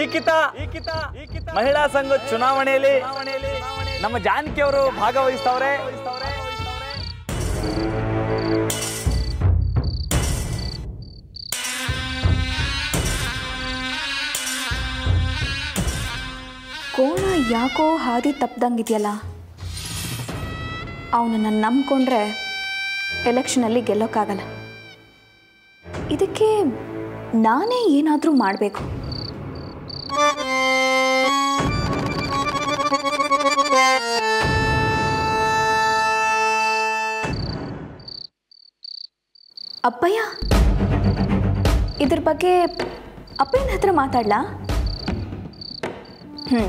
ಈಕಿತ ಮಹಿಳಾ ಸಂಘ ಚುನಾವಣೆಯಲ್ಲಿ ನಮ್ಮ ಜಾನಕಿ ಅವರು ಭಾಗವಹಿಸ್ತವ್ರೆ ಕೋಣ ಯಾಕೋ ಹಾದಿ ತಪ್ಪದಂಗಿದೆಯಲ್ಲ ಅವನನ್ನು ನಂಬ್ಕೊಂಡ್ರೆ ಎಲೆಕ್ಷನಲ್ಲಿ ಗೆಲ್ಲೋಕ್ಕಾಗಲ್ಲ ಇದಕ್ಕೆ ನಾನೇ ಏನಾದರೂ ಮಾಡಬೇಕು ಅಪ್ಪಯ್ಯ ಇದ್ರ ಬಗ್ಗೆ ಅಪ್ಪಯ್ಯನ ಹತ್ರ ಮಾತಾಡ್ಲಾ ಹ್ಞೂ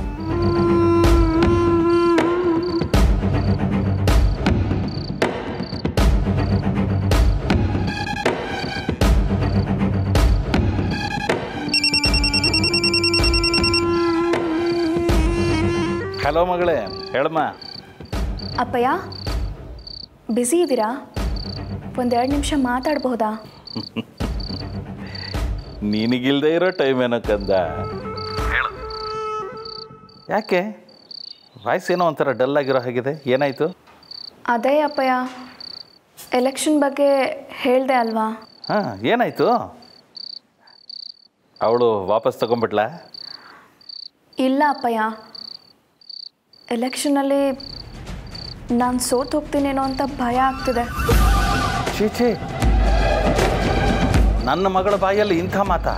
ಹಲೋ ಮಗಳೇ ಹೇಳಮ್ಮ ಅಪ್ಪಯ್ಯ ಬ್ಯುಸಿ ಇದ್ದೀರಾ ಒಂದೆರಡು ನಿಮಿಷ ಮಾತಾಡಬಹುದಾ ನಿನಗಿಲ್ದೇ ಇರೋ ಟೈಮ್ ಏನೋ ಕಂದ ಯಾಕೆ ವಾಯ್ಸ್ ಏನೋ ಒಂಥರ ಡಲ್ ಆಗಿರೋ ಹಾಗಿದೆ ಏನಾಯಿತು ಅದೇ ಅಪ್ಪಯ್ಯ ಎಲೆಕ್ಷನ್ ಬಗ್ಗೆ ಹೇಳಿದೆ ಅಲ್ವಾ ಹಾಂ ಏನಾಯಿತು ಅವಳು ವಾಪಸ್ ತಗೊಂಬಿಟ್ಲಾ ಇಲ್ಲ ಅಪ್ಪಯ್ಯ ಎಲೆಕ್ಷನಲ್ಲಿ ನಾನು ಸೋತು ಹೋಗ್ತೀನೇನೋ ಅಂತ ಭಯ ಆಗ್ತಿದೆ ಚೀಚಿ ನನ್ನ ಮಗಳ ಬಾಯಲ್ಲಿ ಇಂಥ ಮಾತಾ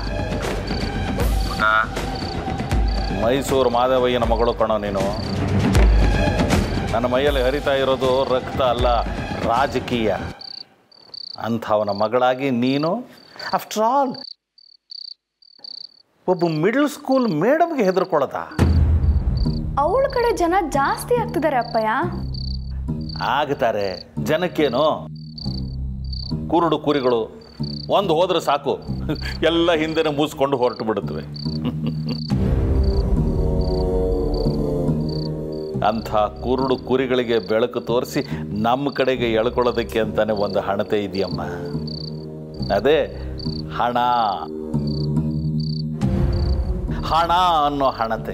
ಮೈಸೂರು ಮಾಧವಯ್ಯನ ಮಗಳು ಕಣೋ ನೀನು ನನ್ನ ಮೈಯಲ್ಲಿ ಹರಿತಾ ಇರೋದು ರಕ್ತ ಅಲ್ಲ ರಾಜಕೀಯ ಅಂಥವನ ಮಗಳಾಗಿ ನೀನು ಆಫ್ಟರ್ ಆಲ್ ಒಬ್ಬ ಮಿಡ್ಲ್ ಸ್ಕೂಲ್ ಮೇಡಮ್ಗೆ ಹೆದರ್ಕೊಳ್ಳೋದಾ ಅವಳ ಕಡೆ ಜನ ಜಾಸ್ತಿ ಆಗ್ತಿದ್ದಾರೆ ಅಪ್ಪಯ್ಯ ಆಗ್ತಾರೆ ಜನಕ್ಕೇನು ಕುರುಡು ಕುರಿಗಳು ಒಂದು ಹೋದ್ರೆ ಸಾಕು ಎಲ್ಲ ಹಿಂದೆನೆ ಮೂಸ್ಕೊಂಡು ಹೊರಟು ಬಿಡುತ್ತವೆ ಅಂಥ ಕುರುಡು ಕುರಿಗಳಿಗೆ ಬೆಳಕು ತೋರಿಸಿ ನಮ್ಮ ಕಡೆಗೆ ಎಳ್ಕೊಳ್ಳೋದಕ್ಕೆ ಅಂತಾನೆ ಒಂದು ಹಣತೆ ಇದೆಯಮ್ಮ ಅದೇ ಹಣ ಹಣ ಅನ್ನೋ ಹಣತೆ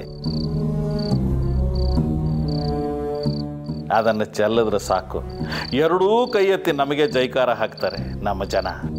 ಅದನ್ನು ಚೆಲ್ಲಿದ್ರೆ ಸಾಕು ಎರಡೂ ಕೈ ಎತ್ತಿ ನಮಗೆ ಜೈಕಾರ ಹಾಕ್ತಾರೆ ನಮ್ಮ ಜನ